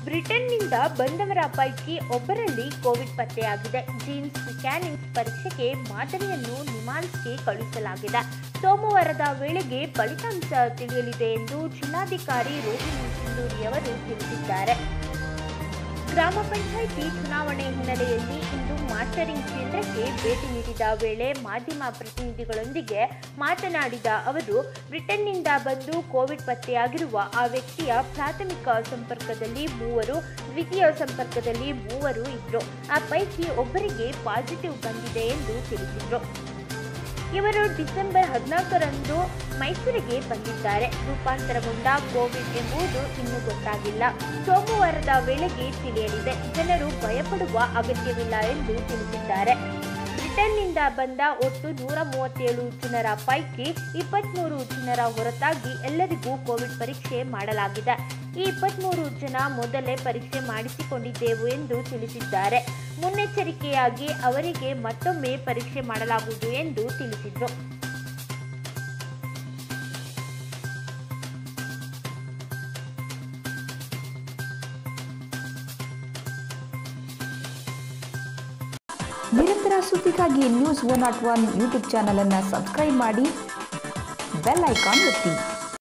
ಬ್ರಿಟನ್ನಿಂದ ಬಂದವರ ಪೈಕಿ ಒಬ್ಬರಲ್ಲಿ ಕೋವಿಡ್ ಪತ್ತೆಯಾಗಿದೆ ಜೀನ್ಸ್ ಮೆಕ್ಯಾನಿಕ್ಸ್ ಪರೀಕ್ಷೆಗೆ ಮಾದರಿಯನ್ನು ನಿಮಾನ್ಸ್ಗೆ ಕಳುಹಿಸಲಾಗಿದೆ ಸೋಮವಾರದ ವೇಳೆಗೆ ಫಲಿತಾಂಶ ತಿಳಿಯಲಿದೆ ಎಂದು ಜಿಲ್ಲಾಧಿಕಾರಿ ರೋಹಿಣಿ ಸಿಂಧೂರಿಯವರು ತಿಳಿಸಿದ್ದಾರೆ ಗ್ರಾಮ ಪಂಚಾಯಿತಿ ಚುನಾವಣೆ ಹಿನ್ನೆಲೆಯಲ್ಲಿ ಇಂದು ಮಾಸ್ಟರಿಂಗ್ ಕೇಂದ್ರಕ್ಕೆ ಭೇಟಿ ನೀಡಿದ ವೇಳೆ ಮಾಧ್ಯಮ ಪ್ರತಿನಿಧಿಗಳೊಂದಿಗೆ ಮಾತನಾಡಿದ ಅವರು ಬ್ರಿಟನ್ನಿಂದ ಬಂದು ಕೋವಿಡ್ ಪತ್ತೆಯಾಗಿರುವ ಆ ವ್ಯಕ್ತಿಯ ಪ್ರಾಥಮಿಕ ಸಂಪರ್ಕದಲ್ಲಿ ಮೂವರು ದ್ವಿತೀಯ ಸಂಪರ್ಕದಲ್ಲಿ ಮೂವರು ಇದ್ರು ಆ ಪೈಕಿ ಒಬ್ಬರಿಗೆ ಪಾಸಿಟಿವ್ ಬಂದಿದೆ ಎಂದು ತಿಳಿಸಿದರು ಇವರು ಡಿಸೆಂಬರ್ ಹದಿನಾಲ್ಕರಂದು ಮೈಸೂರಿಗೆ ಬಂದಿದ್ದಾರೆ ರೂಪಾಂತರಗೊಂಡ ಕೋವಿಡ್ ಎಂಬುದು ಇನ್ನೂ ಗೊತ್ತಾಗಿಲ್ಲ ಸೋಮವಾರದ ವೇಳೆಗೆ ತಿಳಿಯಲಿದೆ ಜನರು ಭಯಪಡುವ ಅಗತ್ಯವಿಲ್ಲ ಎಂದು ತಿಳಿಸಿದ್ದಾರೆ ಬ್ರಿಟನ್ನಿಂದ ಬಂದ ಒಟ್ಟು ನೂರ ಮೂವತ್ತೇಳು ಜನರ ಪೈಕಿ ಇಪ್ಪತ್ಮೂರು ಜನರ ಹೊರತಾಗಿ ಎಲ್ಲರಿಗೂ ಕೋವಿಡ್ ಪರೀಕ್ಷೆ ಮಾಡಲಾಗಿದೆ ಈ ಇಪ್ಪತ್ಮೂರು ಜನ ಮೊದಲೇ ಪರೀಕ್ಷೆ ಮಾಡಿಸಿಕೊಂಡಿದ್ದೆವು ಎಂದು ತಿಳಿಸಿದ್ದಾರೆ ಮುನ್ನೆಚ್ಚರಿಕೆಯಾಗಿ ಅವರಿಗೆ ಮತ್ತೊಮ್ಮೆ ಪರೀಕ್ಷೆ ಮಾಡಲಾಗುವುದು ಎಂದು ತಿಳಿಸಿದರು ನಿರಂತರ ಸುದ್ದಿಗಾಗಿ news one not one YouTube ಚಾನಲನ್ನು ಸಬ್ಸ್ಕ್ರೈಬ್ ಮಾಡಿ ಬೆಲ್ ಐಕಾನ್ ಒತ್ತಿ